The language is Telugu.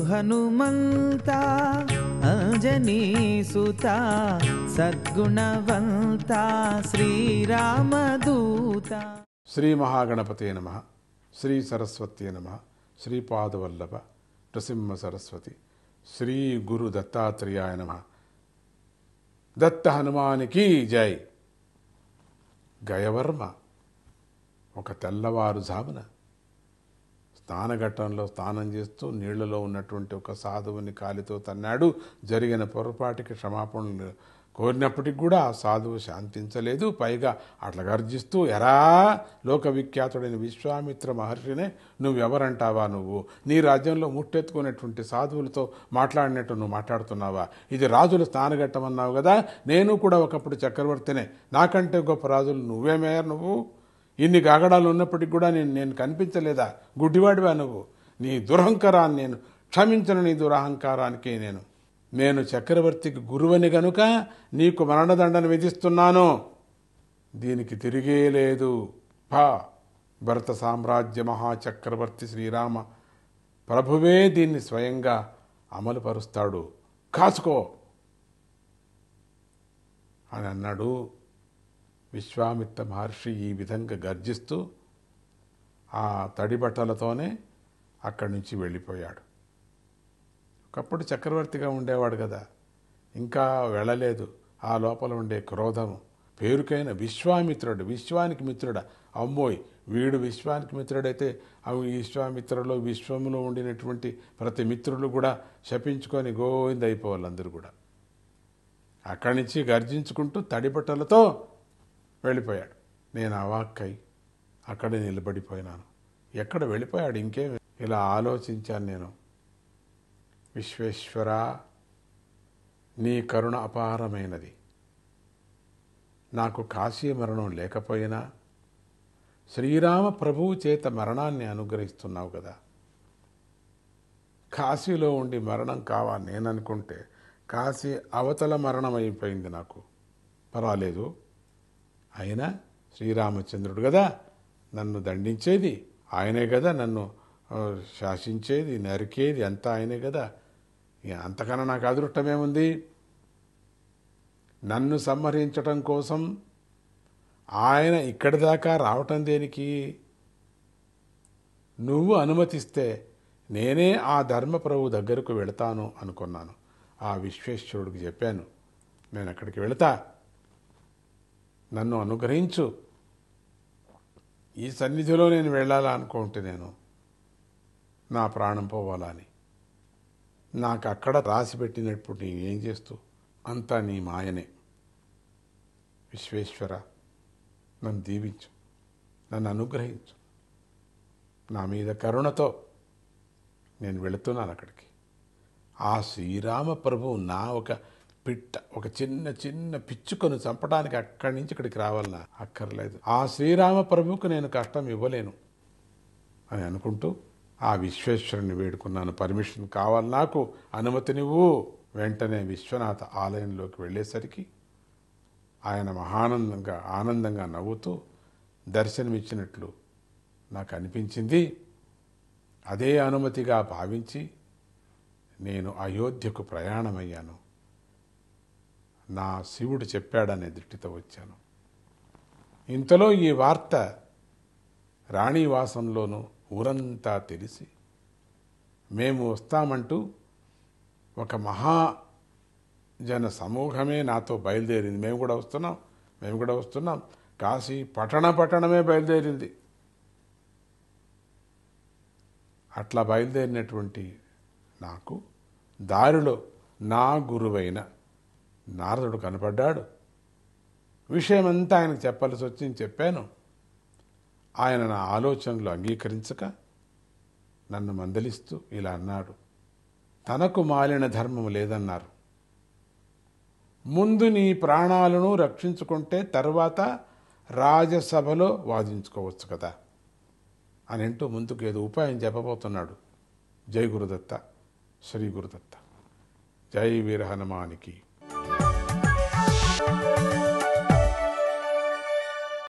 హనుమంత అంజనీ సుత సద్గుణవంత శ్రీరామదూత శ్రీ మహాగణపతే నమ శ్రీ సరస్వత్యే నమ శ్రీపాదవల్లభ నృసింహ సరస్వతి శ్రీ గురు దత్తాత్రేయాయ నమ దత్త హనుమానికి జై గయవర్మ ఒక తెల్లవారుజామున స్నానఘట్టంలో స్నానం చేస్తూ నీళ్లలో ఉన్నటువంటి ఒక సాధువుని కాలితో తన్నాడు జరిగిన పొరపాటికి క్షమాపణలు కోరినప్పటికి కూడా ఆ సాధువు శాంతించలేదు పైగా అట్లా గర్జిస్తూ ఎరా లోకవిఖ్యాతుడైన విశ్వామిత్ర మహర్షినే నువ్వెవరంటావా నువ్వు నీ రాజ్యంలో ముట్టెత్తుకునేటువంటి సాధువులతో మాట్లాడినట్టు నువ్వు మాట్లాడుతున్నావా ఇది రాజులు స్నానఘట్టం అన్నావు కదా నేను కూడా ఒకప్పుడు చక్రవర్తినే నాకంటే గొప్ప రాజులు నువ్వేమయ్యా నువ్వు ఇన్ని గాగడాలు ఉన్నప్పటికీ కూడా నేను నేను కనిపించలేదా గుడ్డివాడివా నువ్వు నీ దురహంకారాన్ని నేను క్షమించను నీ దురహంకారానికి నేను నేను చక్రవర్తికి గురువని గనుక నీకు మరణదండను విధిస్తున్నాను దీనికి తిరిగే లేదు పా భరత సామ్రాజ్య మహాచక్రవర్తి శ్రీరామ ప్రభువే దీన్ని స్వయంగా అమలుపరుస్తాడు కాసుకో అని అన్నాడు విశ్వామిత్ర మహర్షి ఈ విధంగా గర్జిస్తూ ఆ తడి బట్టలతోనే అక్కడి నుంచి వెళ్ళిపోయాడు ఒకప్పుడు చక్రవర్తిగా ఉండేవాడు కదా ఇంకా వెళ్ళలేదు ఆ లోపల ఉండే క్రోధము పేరుకైన విశ్వామిత్రుడు విశ్వానికి మిత్రుడా అమ్మోయ్ వీడు విశ్వానికి మిత్రుడైతే అవి విశ్వామిత్రులో విశ్వములో ఉండినటువంటి ప్రతి మిత్రులు కూడా శపించుకొని గోవింద అయిపోవాలి అందరూ కూడా అక్కడి నుంచి గర్జించుకుంటూ తడిబట్టలతో వెళ్ళిపోయాడు నేను అవాక్కై అక్కడే నిలబడిపోయినాను ఎక్కడ వెళ్ళిపోయాడు ఇంకేం ఇలా ఆలోచించాను నేను విశ్వేశ్వర నీ కరుణ అపారమైనది నాకు కాశీ మరణం లేకపోయినా శ్రీరామ ప్రభువు చేత మరణాన్ని అనుగ్రహిస్తున్నావు కదా కాశీలో ఉండి మరణం కావాలి నేననుకుంటే కాశీ అవతల మరణం అయిపోయింది నాకు పర్వాలేదు అయినా శ్రీరామచంద్రుడు కదా నన్ను దండించేది ఆయనే కదా నన్ను ఆ, శాసించేది నరికేది అంతా ఆయనే కదా ఇక అంతకన్నా నాకు అదృష్టమేముంది నన్ను సంహరించటం కోసం ఆయన ఇక్కడి దాకా రావటం దేనికి నువ్వు అనుమతిస్తే నేనే ఆ ధర్మప్రభు దగ్గరకు వెళతాను అనుకున్నాను ఆ విశ్వేశ్వరుడికి చెప్పాను నేను అక్కడికి వెళతా నన్ను అనుగ్రహించు ఈ సన్నిధిలో నేను వెళ్ళాలా అనుకుంటే నేను నా ప్రాణం పోవాలని నాకు అక్కడ రాసి పెట్టినప్పుడు నేనేం చేస్తూ అంతా నీ మాయనే విశ్వేశ్వర నన్ను దీవించు నన్ను అనుగ్రహించు నా మీద కరుణతో నేను వెళుతున్నాను అక్కడికి ఆ శ్రీరామ ప్రభువు నా ఒక పిట్ట ఒక చిన్న చిన్న పిచ్చుకను చంపడానికి అక్కడి నుంచి ఇక్కడికి రావాలన్నా అక్కర్లేదు ఆ శ్రీరామ ప్రభువుకు నేను కష్టం ఇవ్వలేను అని అనుకుంటూ ఆ విశ్వేశ్వరుని వేడుకున్నాను పర్మిషన్ కావాలి నాకు అనుమతినివ్వు వెంటనే విశ్వనాథ ఆలయంలోకి వెళ్ళేసరికి ఆయన మహానందంగా ఆనందంగా నవ్వుతూ దర్శనమిచ్చినట్లు నాకు అనిపించింది అదే అనుమతిగా భావించి నేను అయోధ్యకు ప్రయాణమయ్యాను నా శివుడు చెప్పాడనే దృష్టితో వచ్చాను ఇంతలో ఈ వార్త రాణివాసంలోనూ ఊరంతా తెలిసి మేము వస్తామంటూ ఒక మహా జన సమూహమే నాతో బయలుదేరింది మేము కూడా వస్తున్నాం మేము కూడా వస్తున్నాం కాశీ పట్టణ పట్టణమే బయలుదేరింది అట్లా బయలుదేరినటువంటి నాకు దారిలో నా గురువైన నారదుడు కనపడ్డాడు విషయమంతా ఆయనకు చెప్పాల్సి వచ్చింది చెప్పాను ఆయన నా ఆలోచనలు అంగీకరించక నన్ను మందలిస్తూ ఇలా అన్నాడు తనకు మాలిన ధర్మం లేదన్నారు ముందు నీ ప్రాణాలను రక్షించుకుంటే తర్వాత రాజసభలో వాదించుకోవచ్చు కదా అని అంటూ ముందుకు ఏదో ఉపాయం చెప్పబోతున్నాడు జై గురుదత్త శ్రీ గురుదత్త జై వీర హనుమానికి